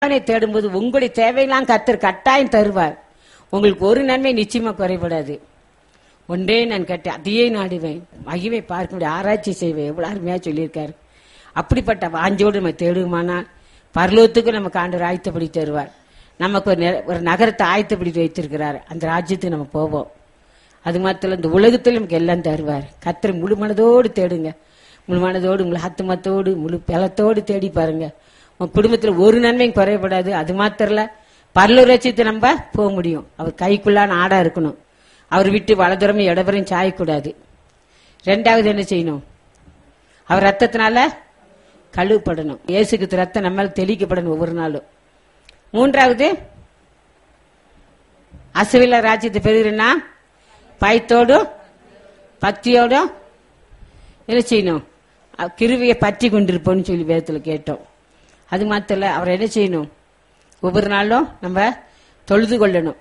தேவனை தேடும்போது உங்களுடைய தேவையெல்லாம் கத்தர் கட்டாயம் தருவார் உங்களுக்கு ஒரு நன்மை நிச்சயமா குறைபடாது ஒன்றே நான் கேட்டேன் அதையே நாடுவேன் மகிமை பார்க்க முடியும் ஆராய்ச்சி செய்வேன் எவ்வளவு அருமையா சொல்லியிருக்காரு அப்படிப்பட்ட வாஞ்சோடு நம்ம தேடுவோமானால் பரலோகத்துக்கு நமக்கு ஆண்டவர் ஆயத்தப்படி தருவார் நமக்கு ஒரு நெ- ஒரு நகரத்தை ஆயத்தப்படி வைத்திருக்கிறார் அந்த ராஜ்யத்துக்கு நம்ம போவோம் அது மாத்திரம் இந்த உலகத்தில் நமக்கு எல்லாம் தருவார் கத்தரை முழு மனதோடு தேடுங்க முழு மனதோடு முழு ஆத்துமத்தோடு முழு பலத்தோடு தேடி பாருங்க உங்க குடும்பத்துல ஒரு நன்மையும் குறையப்படாது அது மாத்திரம் இல்ல பரலூர் ரட்சித்து நம்ம போக முடியும் அவர் கைக்குள்ளான ஆடா இருக்கணும் அவர் விட்டு வலதுறமும் இடதுறம் சாயக்கூடாது ரெண்டாவது என்ன செய்யணும் அவர் ரத்தத்தினால கழுவப்படணும் இயேசுக்கு ரத்தம் நம்ம மேல தெளிக்கப்படணும் ஒவ்வொரு நாளும் மூன்றாவது அசுவில ராஜ்யத்தை பெறுகிறேன்னா பயத்தோடும் பக்தியோடும் என்ன செய்யணும் அஹ் கிருவியை பற்றி கொண்டிருப்போம்னு சொல்லி வேதத்தில் கேட்டோம் அது மாத்திரம் இல்ல, அவர் என்ன செய்யணும் ஒவ்வொரு நாளும் நம்ம தொழுது கொள்ளணும்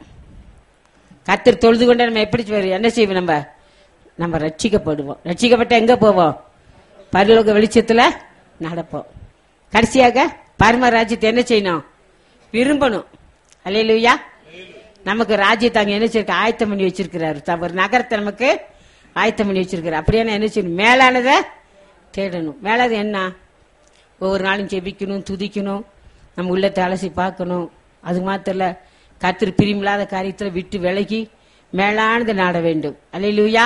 கத்தர் தொழுது கொண்ட நம்ம எப்படி செய்வோம்? என்ன செய்வோம் நம்ம நம்ம ரட்சிக்கப்படுவோம் ரட்சிக்கப்பட்ட எங்க போவோம் பரலோக வெளிச்சத்துல நடப்போம் கடைசியாக பரம ராஜ்யத்தை என்ன செய்யணும் விரும்பணும் அல்லையா நமக்கு ராஜ்யத்தை அங்க என்ன செய்ய ஆயத்தம் பண்ணி வச்சிருக்கிறாரு த- ஒரு நகரத்தை நமக்கு ஆயத்தம் பண்ணி வச்சிருக்கிறார் அப்படியே என்ன செய்யணும் மேலானதை தேடணும் மேலானது என்ன ஒவ்வொரு நாளும் ஜெபிக்கணும் துதிக்கணும் நம்ம உள்ளத்தை அலசி பார்க்கணும் அது மாத்திரம் இல்ல கத்திரி பிரிமில்லாத காரியத்துல விட்டு விலகி மேலானதை நாட வேண்டும் அல்லையா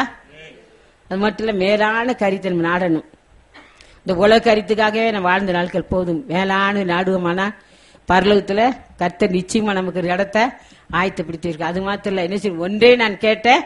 அது மட்டும் இல்ல மேலான காரியத்தை நம்ம நாடணும் இந்த உலக கருத்துக்காகவே நம்ம வாழ்ந்த நாட்கள் போதும் மேலான நாடுவோமானா பரலோகத்துல கர்த்தர் நிச்சயமா நமக்கு ஒரு இடத்த ஆயத்தப்படுத்தியிருக்கு அது மாத்திரம் இல்ல என்ன செய்யும் ஒன்றே நான் கேட்டேன்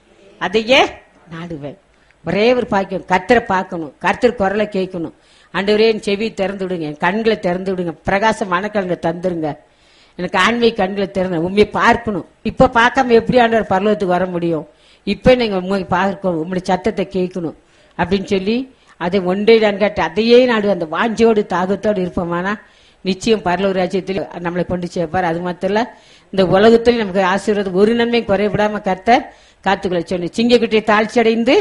அதையே நாடுவேன் ஒரே ஒரு பாக்கியம் கர்த்தரை பார்க்கணும் கர்த்தர் குரலை கேட்கணும் ஆண்டவரே என் செவி திறந்து விடுங்க என் கண்களை திறந்து விடுங்க பிரகாச மனக்கண்களை தந்துருங்க எனக்கு ஆன்மீக கண்களை திறந்து உண்மையை பார்க்கணும் இப்ப பார்க்காம எப்படி ஆண்டவர் பரலோகத்துக்கு வர முடியும் இப்ப நீங்க உண்மை பார்க்கணும் உங்களுடைய சத்தத்தை கேட்கணும் அப்படின்னு சொல்லி அதை ஒன்றே நான் கேட்டு அதையே நாடு அந்த வாஞ்சோடு தாகத்தோடு இருப்போமானா நிச்சயம் பரலோக ராஜ்யத்தில் நம்மளை கொண்டு சேர்ப்பார் அது மாத்திரம் இல்ல, இந்த உலகத்தில் நமக்கு ஆசீர்வாதம் ஒரு நன்மை குறைவிடாம கர்த்தர் காத்துக்களை சொன்ன சிங்கக்குட்டியை தாழ்ச்சி அடைந்து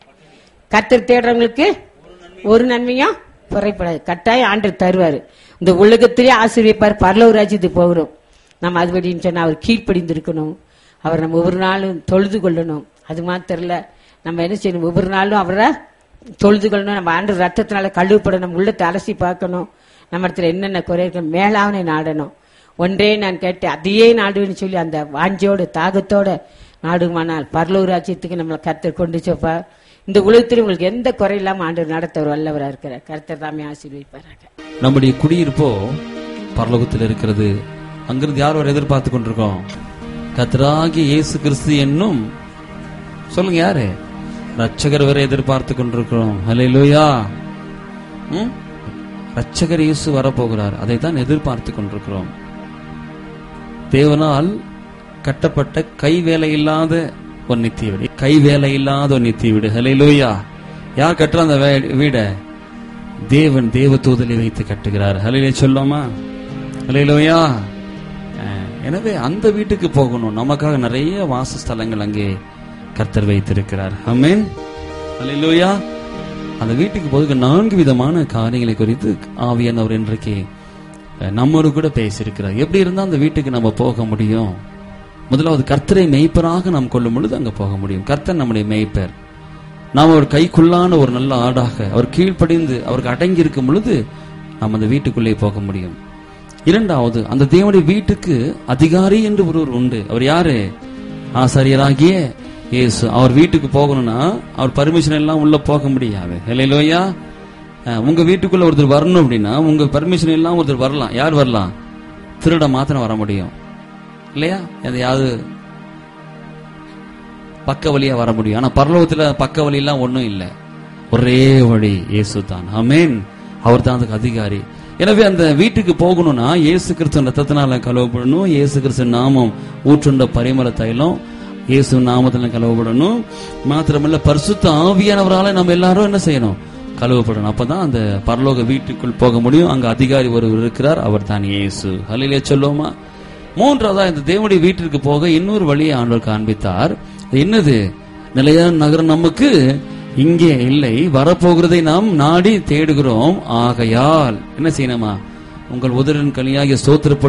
கர்த்தர் தேடுறவங்களுக்கு ஒரு நன்மையும் குறைப்படாது கட்டாயம் ஆண்டு தருவாரு இந்த உலகத்திலே ஆசீர்விப்பார் பரலோக ராஜ்யத்துக்கு போகிறோம் நம்ம அதுபடின்னு சொன்னா அவர் கீழ்ப்படிந்து இருக்கணும் அவர் நம்ம ஒவ்வொரு நாளும் தொழுது கொள்ளணும் அது மாத்திரம் இல்ல நம்ம என்ன செய்யணும் ஒவ்வொரு நாளும் அவரை தொழுது கொள்ளணும் நம்ம ஆண்டு ரத்தத்தினால கழுவப்படணும் நம்ம உள்ளத்தை அலசி பார்க்கணும் நம்ம இடத்துல என்னென்ன குறை இருக்கு மேலாவனை நாடணும் ஒன்றே நான் கேட்டேன் அதையே நாடுவேன்னு சொல்லி அந்த வாஞ்சோட தாகத்தோட நாடுமானால் பரலூர் ராஜ்யத்துக்கு நம்மளை கர்த்தர் கொண்டு செப்பா இந்த உலகத்தில் உங்களுக்கு எந்த குறை இல்லாம ஆண்டவர் நடத்தவர் வல்லவரா இருக்கிறார் கர்த்தர் தாமே ஆசீர்வதிப்பாராக நம்முடைய குடியிருப்போ பரலோகத்தில் இருக்கிறது அங்கிருந்து யார் வரை எதிர்பார்த்து கொண்டிருக்கோம் கத்தராகிய இயேசு கிறிஸ்து என்னும் சொல்லுங்க யாரு ரட்சகர் வரை எதிர்பார்த்து கொண்டிருக்கிறோம் ஹalleluya ம் ரட்சகர் இயேசு வரப்போகிறார் அதை தான் எதிர்பார்த்து கொண்டிருக்கிறோம் தேவனால் கட்டப்பட்ட கை வேலை இல்லாத ஒரு நித்திய வீடு கை வேலை இல்லாத ஒரு நித்திய வீடு ஹalleluya யார் கட்டுற அந்த வே- வீடை தேவன் தேவ தூதலை வைத்து கட்டுகிறார் ஹலையிலே சொல்லாமா ஹலையிலோயா எனவே அந்த வீட்டுக்கு போகணும் நமக்காக நிறைய வாசஸ்தலங்கள் அங்கே கர்த்தர் வைத்திருக்கிறார் அமேன் ஹலையிலோயா அந்த வீட்டுக்கு போதுக்கு நான்கு விதமான காரியங்களை குறித்து ஆவியானவர் இன்றைக்கு அஹ், நம்மோடு கூட பேசியிருக்கிறார் எப்படி இருந்தா அந்த வீட்டுக்கு நம்ம போக முடியும் முதலாவது கர்த்தரை மெய்ப்பராக நாம் கொள்ளும் பொழுது அங்க போக முடியும் கர்த்தர் நம்முடைய மெய்ப்பர் நாம் அவர் கைக்குள்ளான ஒரு நல்ல ஆடாக அவர் கீழ்ப்படிந்து அவருக்கு அடங்கி இருக்கும் பொழுது நாம் அந்த வீட்டுக்குள்ளே போக முடியும் இரண்டாவது அந்த தேவனுடைய வீட்டுக்கு அதிகாரி என்று ஒருவர் உண்டு அவர் யாரு ஆசாரியராகிய இயேசு அவர் வீட்டுக்கு போகணும்னா அவர் பர்மிஷன் எல்லாம் உள்ள போக முடியாது இல்லையா உங்க வீட்டுக்குள்ள ஒருத்தர் வரணும் அப்படின்னா உங்க பர்மிஷன் எல்லாம் ஒருத்தர் வரலாம் யார் வரலாம் திருட மாத்திரம் வர முடியும் இல்லையா எதையாவது பக்க வழியா வர முடியும் ஆனா பரலோகத்துல பக்க வழி எல்லாம் ஒண்ணும் இல்ல ஒரே வழி இயேசு தான் ஆமென் அவர் தான் அதுக்கு அதிகாரி எனவே அந்த வீட்டுக்கு போகணும்னா இயேசு கிறிஸ்து ரத்தத்தினால கழுவப்படணும் இயேசு கிறிஸ்து நாமம் ஊற்றுண்ட பரிமள தைலம் இயேசு நாமத்துல கழுவப்படணும் மாத்திரமல்ல பரிசுத்த ஆவியானவரால நம்ம எல்லாரும் என்ன செய்யணும் கழுவப்படணும் அப்பதான் அந்த பரலோக வீட்டுக்குள் போக முடியும் அங்க அதிகாரி ஒருவர் இருக்கிறார் அவர் தான் இயேசு ஹலிலே சொல்லுவோமா மூன்றாவதா இந்த தேவனுடைய வீட்டிற்கு போக இன்னொரு வழியை ஆண்டவர் காண்பித்தார் அது என்னது நிலையான நகரம் நமக்கு இங்கே இல்லை வரப்போகிறதை நாம் நாடி தேடுகிறோம் ஆகையால் என்ன செய்யணுமா உங்கள் உதரின் கனியாகிய ஸ்தோத்திர